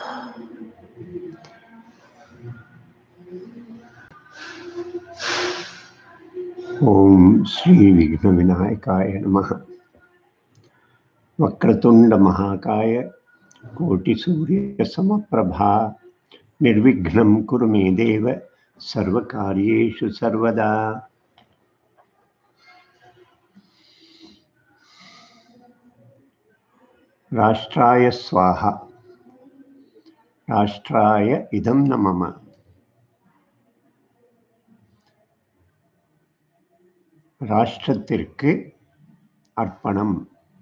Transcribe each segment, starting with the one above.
ஓம் ஸ்ரீ விக்ன விநாயகாய நம வக்ரதுண்ட மகாகாய கோட்டி சூரிய சமப்பிரபா நிர்விக்னம் குரு மே தேவ சர்வகாரியேஷு சர்வதா ராஷ்டிராய ஸ்வாஹா ராஷ்டிராய இதம் ந மம ராஷ்டிரத்திற்கு அர்ப்பணம்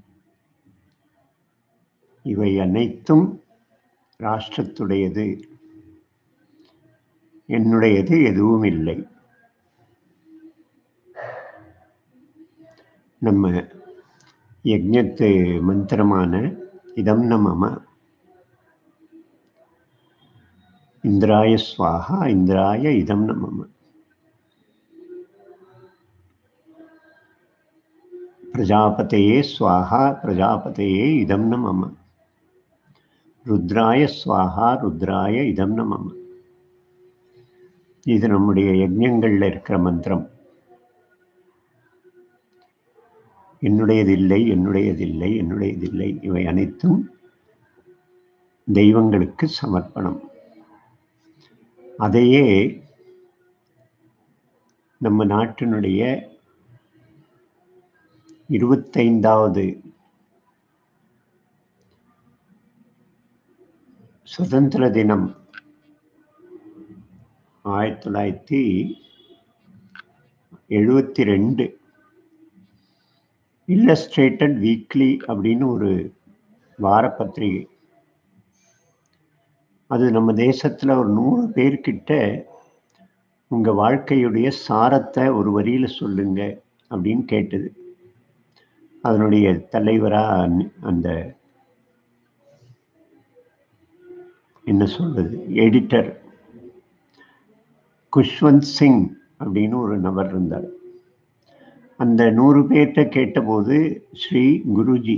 இவை அனைத்தும் ராஷ்டிரத்துடையது என்னுடையது எதுவும் இல்லை நம்ம யஜ்ஞத்து மந்திரமான இதம் நமம இந்திராய ஸ்வாஹா இந்திராய இதம் நமம பிரஜாபதையே ஸ்வாஹா பிரஜாபதையே இதம் ந மம ருத்ராய ஸ்வாஹா ருத்ராய இதம் ந மம இது நம்முடைய யஜ்ஞங்கள்ல இருக்கிற மந்திரம் என்னுடையதில்லை என்னுடையதில்லை என்னுடையதில்லை இவை அனைத்தும் தெய்வங்களுக்கு சமர்ப்பணம் அதையே நம்ம நாட்டினுடைய இருபத்தைந்தாவது சுதந்திர தினம் ஆயிரத்தி தொள்ளாயிரத்தி எழுபத்தி ரெண்டு இல்லஸ்ட்ரேட்டட் வீக்லி அப்படின்னு ஒரு வார பத்திரிகை அது நம்ம தேசத்தில் ஒரு நூறு பேர்கிட்ட உங்கள் வாழ்க்கையுடைய சாரத்தை ஒரு வரியில் சொல்லுங்க அப்படின்னு கேட்டது அதனுடைய தலைவராக அந்த என்ன சொல்வது எடிட்டர் குஷ்வந்த் சிங் அப்படின்னு ஒரு நபர் இருந்தார் அந்த நூறு பேர்கிட்ட கேட்டபோது ஸ்ரீ குருஜி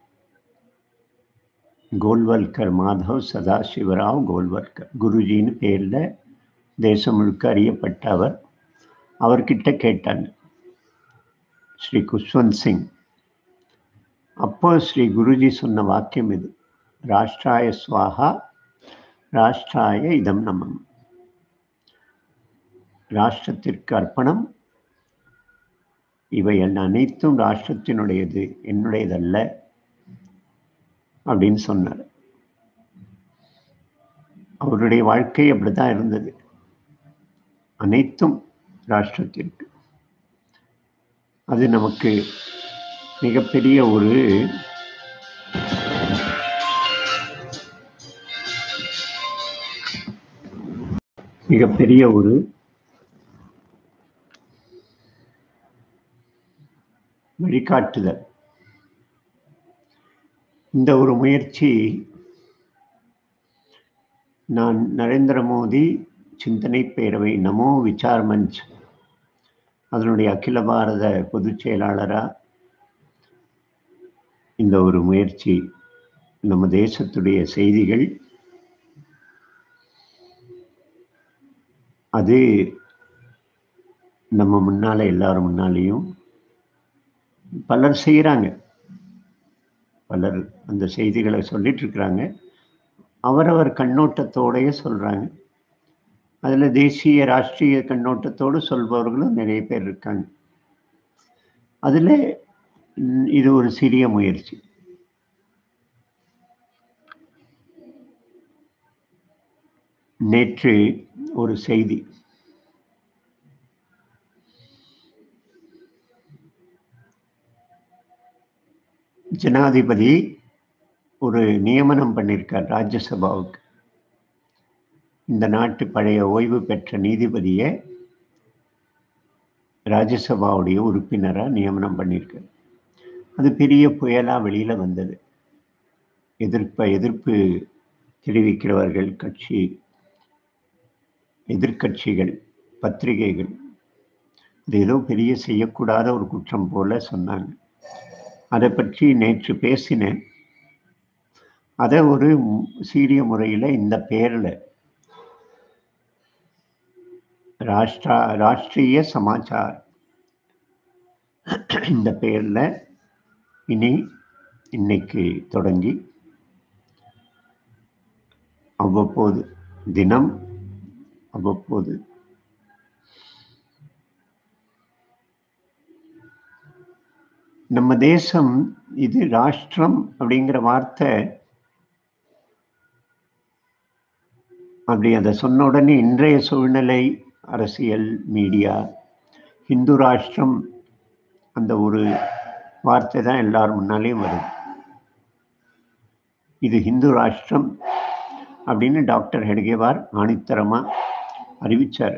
கோல்வல்கர் மாதவ் சதாசிவராவ் கோல்வல்கர் குருஜின்னு பேரில் தேசம் முழுக்க அறியப்பட்ட அவர் அவர்கிட்ட கேட்டாங்க ஸ்ரீ குஷ்வந்த் சிங் அப்போ ஸ்ரீ குருஜி சொன்ன வாக்கியம் இது ராஷ்டிராய ஸ்வாகா ராஷ்டிராய இதம் நமம் ராஷ்டிரத்திற்கு அர்ப்பணம் இவை அனைத்தும் ராஷ்டிரத்தினுடையது என்னுடையதல்ல அப்படின்னு சொன்னார் அவருடைய வாழ்க்கை அப்படிதான் இருந்தது அனைத்தும் ராஷ்டிரத்திற்கு அது நமக்கு மிகப்பெரிய ஒரு மிகப்பெரிய ஒரு வழிகாட்டுதல் இந்த ஒரு முயற்சி நான் நரேந்திர மோடி சிந்தனை பேரவை நமோ விசார் மஞ்ச் அதனுடைய அகில பாரத பொதுச் செயலாளராக இந்த ஒரு முயற்சி நம்ம தேசத்துடைய செய்திகள் அது நம்ம முன்னால எல்லாரும் முன்னாலேயும் பலர் செய்கிறாங்க பலர் அந்த செய்திகளை சொல்லிட்டு இருக்கிறாங்க அவரவர் கண்ணோட்டத்தோடையே சொல்கிறாங்க அதில் தேசிய ராஷ்டிரிய கண்ணோட்டத்தோடு சொல்பவர்களும் நிறைய பேர் இருக்காங்க அதில் இது ஒரு சிறிய முயற்சி நேற்று ஒரு செய்தி ஜனாதிபதி ஒரு நியமனம் பண்ணியிருக்கார் ராஜ்யசபாவுக்கு இந்த நாட்டு பழைய ஓய்வு பெற்ற நீதிபதியை ராஜ்யசபாவுடைய உறுப்பினராக நியமனம் பண்ணியிருக்கார் அது பெரிய புயலாக வெளியில் வந்தது எதிர்ப்ப எதிர்ப்பு தெரிவிக்கிறவர்கள் கட்சி எதிர்கட்சிகள் பத்திரிகைகள் அது ஏதோ பெரிய செய்யக்கூடாத ஒரு குற்றம் போல சொன்னாங்க அதை பற்றி நேற்று பேசினேன் அதை ஒரு சீரிய முறையில் இந்த பேரில் ராஷ்டிரா ராஷ்ட்ரிய சமாச்சார் இந்த பேரில் இனி இன்னைக்கு தொடங்கி அவ்வப்போது தினம் அவ்வப்போது நம்ம தேசம் இது ராஷ்டிரம் அப்படிங்கிற வார்த்தை அப்படி அதை சொன்ன உடனே இன்றைய சூழ்நிலை அரசியல் மீடியா ஹிந்து ராஷ்டிரம் அந்த ஒரு வார்த்தை தான் எல்லாரும் முன்னாலேயும் வருது இது ஹிந்து ராஷ்டிரம் அப்படின்னு டாக்டர் ஹெட்கேவார் ஆணித்தரமாக அறிவிச்சார்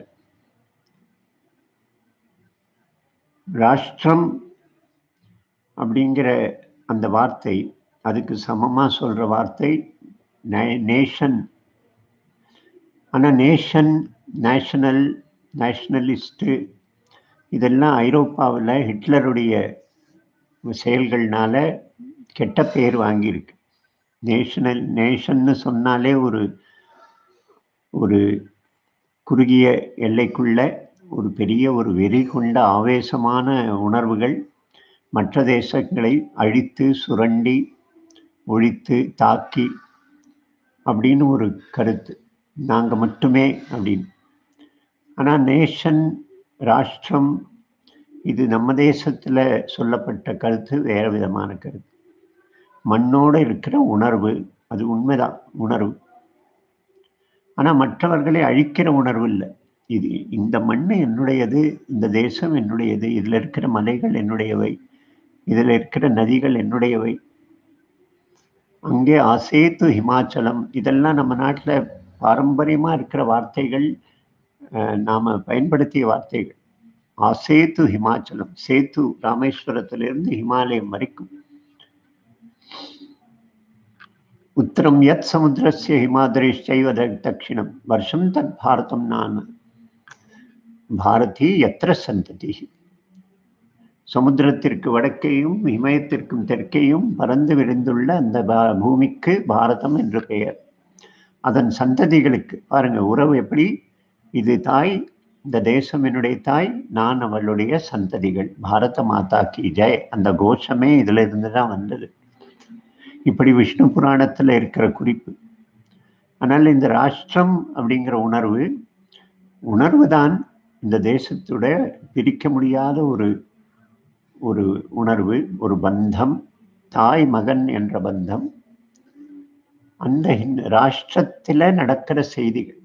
ராஷ்டிரம் அப்படிங்கிற அந்த வார்த்தை அதுக்கு சமமாக சொல்கிற வார்த்தை நேஷன் ஆனால் நேஷன் நேஷனல் நேஷ்னலிஸ்ட்டு இதெல்லாம் ஐரோப்பாவில் ஹிட்லருடைய செயல்கள்னால கெட்ட பேர் வாங்கியிருக்கு நேஷனல் நேஷன்னு சொன்னாலே ஒரு ஒரு குறுகிய எல்லைக்குள்ள ஒரு பெரிய ஒரு வெறி கொண்ட ஆவேசமான உணர்வுகள் மற்ற தேசங்களை அழித்து சுரண்டி ஒழித்து தாக்கி அப்படின்னு ஒரு கருத்து நாங்கள் மட்டுமே அப்படின்னு ஆனால் நேஷன் ராஷ்டிரம் இது நம்ம தேசத்தில் சொல்லப்பட்ட கருத்து வேறு விதமான கருத்து மண்ணோடு இருக்கிற உணர்வு அது உண்மைதான் உணர்வு ஆனால் மற்றவர்களை அழிக்கிற உணர்வு இல்லை இது இந்த மண் என்னுடையது இந்த தேசம் என்னுடையது இதில் இருக்கிற மலைகள் என்னுடையவை இதில் இருக்கிற நதிகள் என்னுடையவை அங்கே ஆசேத்து ஹிமாச்சலம் இதெல்லாம் நம்ம நாட்டில் பாரம்பரியமாக இருக்கிற வார்த்தைகள் நாம் பயன்படுத்திய வார்த்தைகள் ஆசேத்து ஹிமாச்சலம் சேத்து ராமேஸ்வரத்திலிருந்து ஹிமாலயம் வரைக்கும் உத்தரம் யத் சமுத்திரஸ்ய ஹிமாதிரிஷ்டைவ தட்சிணம் வருஷம் தத் பாரதம் நான் பாரதி எத்திர சந்ததி சமுத்திரத்திற்கு வடக்கேயும் இமயத்திற்கும் தெற்கேயும் பறந்து விரிந்துள்ள அந்த பூமிக்கு பாரதம் என்று பெயர் அதன் சந்ததிகளுக்கு பாருங்க உறவு எப்படி இது தாய் இந்த தேசம் என்னுடைய தாய் நான் அவளுடைய சந்ததிகள் பாரத மாதா கி ஜெய் அந்த கோஷமே இதுல இருந்து தான் வந்தது இப்படி விஷ்ணு புராணத்துல இருக்கிற குறிப்பு ஆனால் இந்த ராஷ்டிரம் அப்படிங்கிற உணர்வு உணர்வு தான் இந்த தேசத்துடைய பிரிக்க முடியாத ஒரு ஒரு உணர்வு ஒரு பந்தம் தாய் மகன் என்ற பந்தம் அந்த ராஷ்டிரத்தில் நடக்கிற செய்திகள்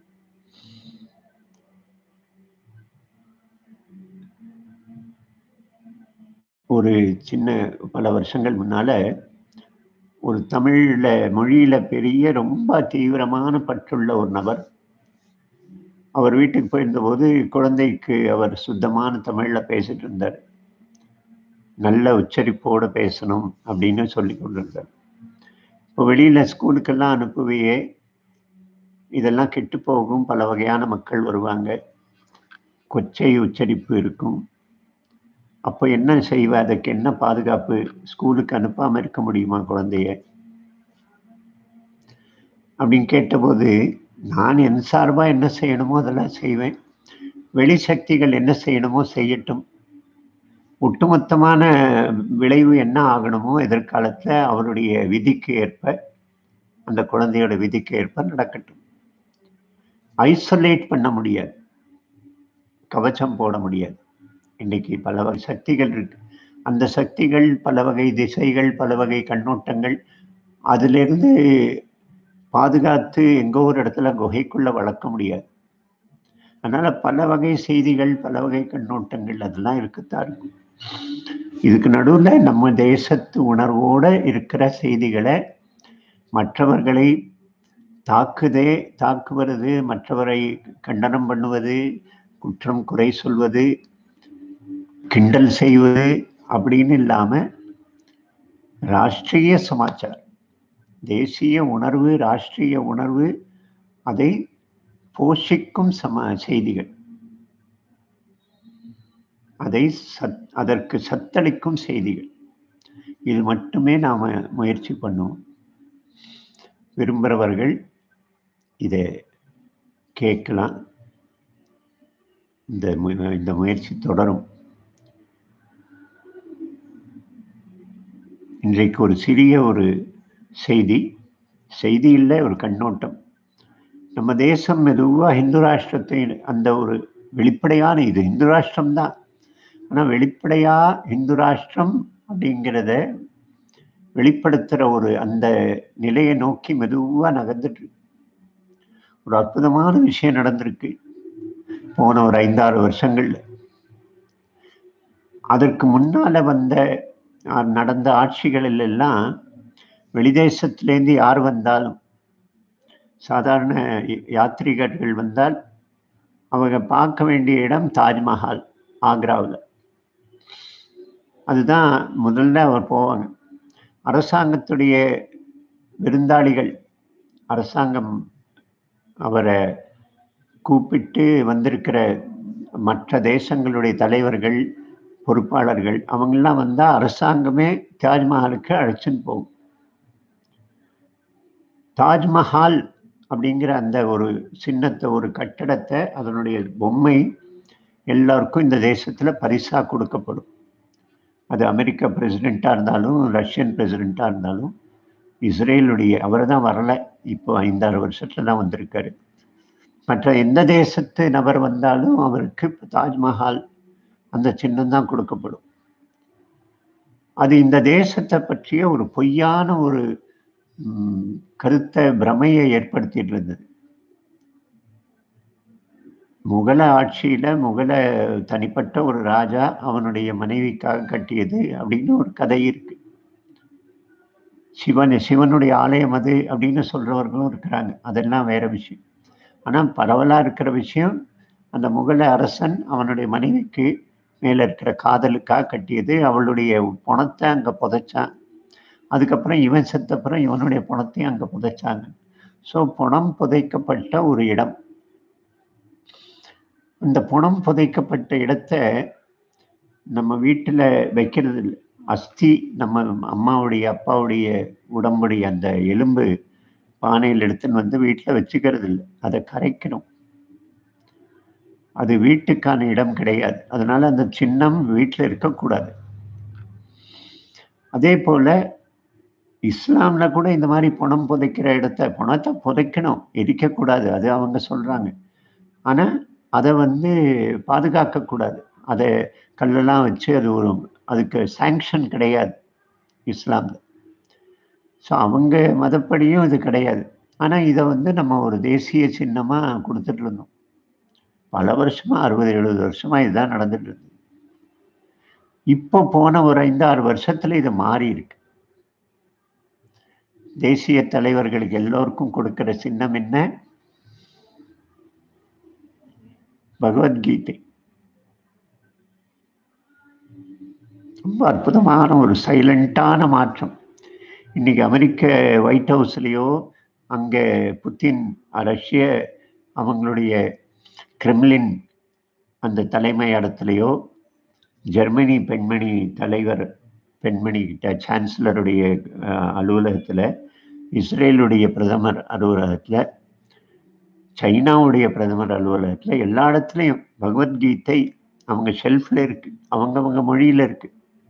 ஒரு சின்ன பல வருஷங்கள் முன்னால ஒரு தமிழ்ல மொழியில பெரிய ரொம்ப தீவிரமான பற்றுள்ள ஒரு நபர் அவர் வீட்டுக்கு போயிருந்தபோது குழந்தைக்கு அவர் சுத்தமான தமிழ்ல பேசிட்டு இருந்தார் நல்ல உச்சரிப்போடு பேசணும் அப்படின்னு சொல்லி கொண்டிருந்தார் இப்போ வெளியில் ஸ்கூலுக்கெல்லாம் அனுப்புவையே இதெல்லாம் கெட்டு போகும் பல வகையான மக்கள் வருவாங்க கொச்சை உச்சரிப்பு இருக்கும் அப்போ என்ன செய்வ அதுக்கு என்ன பாதுகாப்பு ஸ்கூலுக்கு அனுப்பாமல் இருக்க முடியுமா குழந்தைய அப்படின்னு கேட்டபோது நான் என் சார்பாக என்ன செய்யணுமோ அதெல்லாம் செய்வேன் வெளி சக்திகள் என்ன செய்யணுமோ செய்யட்டும் ஒட்டுமொத்தமான விளைவு என்ன ஆகணுமோ எதிர்காலத்தில் அவருடைய விதிக்கு ஏற்ப அந்த குழந்தையோட விதிக்கு ஏற்ப நடக்கட்டும் ஐசோலேட் பண்ண முடியாது கவச்சம் போட முடியாது இன்னைக்கு பல வகை சக்திகள் இருக்கு அந்த சக்திகள் பல வகை திசைகள் பல வகை கண்ணோட்டங்கள் அதிலிருந்து பாதுகாத்து எங்கோ ஒரு இடத்துல குகைக்குள்ள வளர்க்க முடியாது அதனால பல வகை செய்திகள் பல வகை கண்ணோட்டங்கள் அதெல்லாம் இருக்குத்தான் இருக்கும் இதுக்கு நடுவில் நம்ம தேசத்து உணர்வோட இருக்கிற செய்திகளை மற்றவர்களை தாக்குதே தாக்குவது மற்றவரை கண்டனம் பண்ணுவது குற்றம் குறை சொல்வது கிண்டல் செய்வது அப்படின்னு இல்லாமல் ராஷ்டிரிய சமாச்சாரம் தேசிய உணர்வு ராஷ்டிரிய உணர்வு அதை போஷிக்கும் சம செய்திகள் அதை சத் அதற்கு சத்தளிக்கும் செய்திகள் இது மட்டுமே நாம் முயற்சி பண்ணுவோம் விரும்புகிறவர்கள் இதை கேட்கலாம் இந்த மு- இந்த முயற்சி தொடரும் இன்றைக்கு ஒரு சிறிய ஒரு செய்தி செய்தி இல்லை ஒரு கண்ணோட்டம் நம்ம தேசம் மெதுவாக இந்து ராஷ்டிரத்தை அந்த ஒரு வெளிப்படையான இது இந்து ராஷ்டிரம் தான் ஆனால் வெளிப்படையா இந்து ராஷ்டிரம் அப்படிங்கிறத வெளிப்படுத்துகிற ஒரு அந்த நிலையை நோக்கி மெதுவாக நகர்ந்துட்டு இருக்கு. ஒரு அற்புதமான விஷயம் நடந்திருக்கு போன ஒரு ஐந்தாறு வருஷங்கள்ல அதற்கு முன்னால வந்த அஹ், நடந்த ஆட்சிகளில் எல்லாம் வெளிதேசத்திலேருந்து யார் வந்தாலும் சாதாரண ய- யாத்ரீகர்கள் வந்தால் அவங்க பார்க்க வேண்டிய இடம் தாஜ்மஹால் ஆக்ராவில் அதுதான் முதல்ல அவர் போவாங்க அரசாங்கத்துடைய விருந்தாளிகள் அரசாங்கம் அவரை கூப்பிட்டு வந்திருக்கிற மற்ற தேசங்களுடைய தலைவர்கள் பொறுப்பாளர்கள் அவங்கெல்லாம் வந்தால் அரசாங்கமே தாஜ்மஹாலுக்கு அழைச்சின்னு போகும் தாஜ்மஹால் அப்படிங்கிற அந்த ஒரு சின்னத்தை ஒரு கட்டடத்தை அதனுடைய பொம்மை எல்லாருக்கும் இந்த தேசத்தில் பரிசாக கொடுக்கப்படும் அது அமெரிக்க பிரசிடெண்ட்டாக இருந்தாலும் ரஷ்யன் பிரசிடெண்ட்டாக இருந்தாலும் இஸ்ரேலுடைய அவர் தான் வரல இப்போ ஐந்தாறு வருஷத்துல தான் வந்திருக்காரு மற்ற எந்த தேசத்து நபர் வந்தாலும் அவருக்கு இப்ப தாஜ்மஹால் அந்த சின்னம் தான் கொடுக்கப்படும் அது இந்த தேசத்தை பற்றிய ஒரு பொய்யான ஒரு ம், கருத்தை பிரமையை ஏற்படுத்திட்டு இருந்தது முகல ஆட்சியில முகல தனிப்பட்ட ஒரு ராஜா அவனுடைய மனைவிக்காக கட்டியது அப்படின்னு ஒரு கதை இருக்கு சிவன் சிவனுடைய ஆலயம் அது அப்படின்னு சொல்றவர்களும் இருக்கிறாங்க அதெல்லாம் வேற விஷயம் ஆனா பரவலா இருக்கிற விஷயம் அந்த முகல அரசன் அவனுடைய மனைவிக்கு மேல இருக்கிற காதலுக்காக கட்டியது அவளுடைய பணத்தை அங்க புதைச்சான் அதுக்கப்புறம் இவன் செத்தப்புறம் இவனுடைய பணத்தையும் அங்க புதைச்சாங்க ஸோ பணம் புதைக்கப்பட்ட ஒரு இடம் அந்த பணம் புதைக்கப்பட்ட இடத்த நம்ம வீட்டில் வைக்கிறது இல்லை அஸ்தி நம்ம அம்மாவுடைய அப்பாவுடைய உடம்புடைய அந்த எலும்பு பானையில் எடுத்துன்னு வந்து வீட்டில் வச்சுக்கிறது இல்லை அதை கரைக்கணும் அது வீட்டுக்கான இடம் கிடையாது அதனால அந்த சின்னம் வீட்டில் இருக்கக்கூடாது அதே போல இஸ்லாம்ல கூட இந்த மாதிரி பணம் புதைக்கிற இடத்த பணத்தை புதைக்கணும் எரிக்கக்கூடாது அது அவங்க சொல்றாங்க ஆனா அதை வந்து பாதுகாக்கக்கூடாது அதை கல்லெல்லாம் வச்சு அது ஒரு அதுக்கு சாங்ஷன் கிடையாது இஸ்லாம்ல ஸோ அவங்க மதப்படியும் இது கிடையாது ஆனால் இதை வந்து நம்ம ஒரு தேசிய சின்னமாக கொடுத்துட்டு இருந்தோம் பல வருஷமா அறுபது எழுபது வருஷமா இதுதான் நடந்துட்டு இருந்தது இப்போ போன ஒரு ஐந்து ஆறு வருஷத்துல இது மாறி இருக்கு தேசிய தலைவர்களுக்கு எல்லோருக்கும் கொடுக்கிற சின்னம் என்ன பகவத்கீதை ரொம்ப அற்புதமான ஒரு சைலண்டான மாற்றம் இன்னைக்கு அமெரிக்க ஒயிட் ஹவுஸ்லேயோ அங்கே புத்தின் ரஷ்ய அவங்களுடைய கிரெம்லின் அந்த தலைமை இடத்துலையோ ஜெர்மனி பெண்மணி தலைவர் பெண்மணி கிட்ட சான்சலருடைய அலுவலகத்தில் இஸ்ரேலுடைய பிரதமர் அலுவலகத்தில் சைனாவுடைய பிரதமர் அலுவலகத்தில் எல்லா இடத்துலையும் பகவத்கீதை அவங்க ஷெல்ஃபில் இருக்கு அவங்கவங்க மொழியில் இருக்கு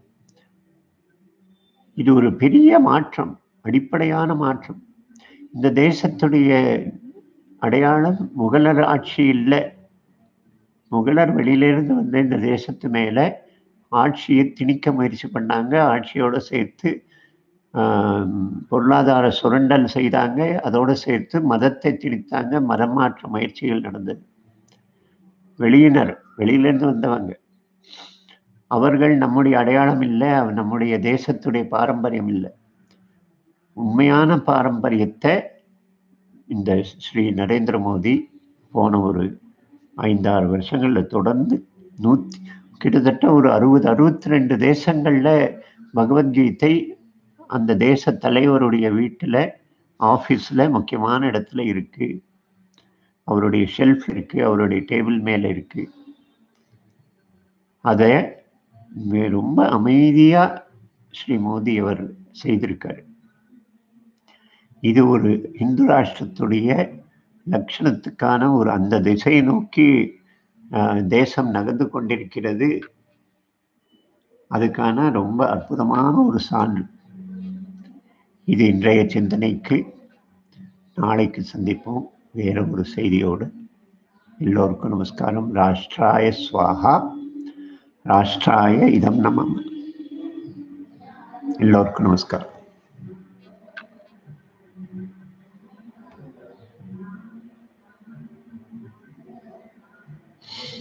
இது ஒரு பெரிய மாற்றம் அடிப்படையான மாற்றம் இந்த தேசத்துடைய அடையாளம் முகலர் ஆட்சி இல்லை முகலர் வெளியிலிருந்து வந்து இந்த தேசத்து மேலே ஆட்சியை திணிக்க முயற்சி பண்ணாங்க ஆட்சியோடு சேர்த்து பொருளாதார சுரண்டல் செய்தாங்க அதோடு சேர்த்து மதத்தை திணித்தாங்க மதம் மாற்ற முயற்சிகள் நடந்தது வெளியினர் வெளியிலேருந்து வந்தவங்க அவர்கள் நம்முடைய அடையாளம் இல்லை நம்முடைய தேசத்துடைய பாரம்பரியம் இல்லை உண்மையான பாரம்பரியத்தை இந்த ஸ்ரீ நரேந்திர மோடி போன ஒரு ஐந்தாறு வருஷங்களில் தொடர்ந்து நூற்றி கிட்டத்தட்ட ஒரு அறுபது அறுபத்தி ரெண்டு தேசங்களில் பகவத்கீதை அந்த தேச தலைவருடைய வீட்டில் ஆஃபீஸில் முக்கியமான இடத்துல இருக்கு அவருடைய ஷெல்ஃப் இருக்கு அவருடைய டேபிள் மேலே இருக்கு அதை ரொம்ப அமைதியாக ஸ்ரீ மோடி அவர் செய்திருக்காரு இது ஒரு இந்து ராஷ்டிரத்துடைய லட்சணத்துக்கான ஒரு அந்த திசையை நோக்கி ஆஹ், தேசம் நகர்ந்து கொண்டிருக்கிறது அதுக்கான ரொம்ப அற்புதமான ஒரு சான்று இது இன்றைய சிந்தனைக்கு நாளைக்கு சந்திப்போம் வேற ஒரு செய்தியோடு எல்லோருக்கும் நமஸ்காரம் ராஷ்டிராய ஸ்வாஹா ராஷ்டிராய இதம் நமம் எல்லோருக்கும் நமஸ்காரம்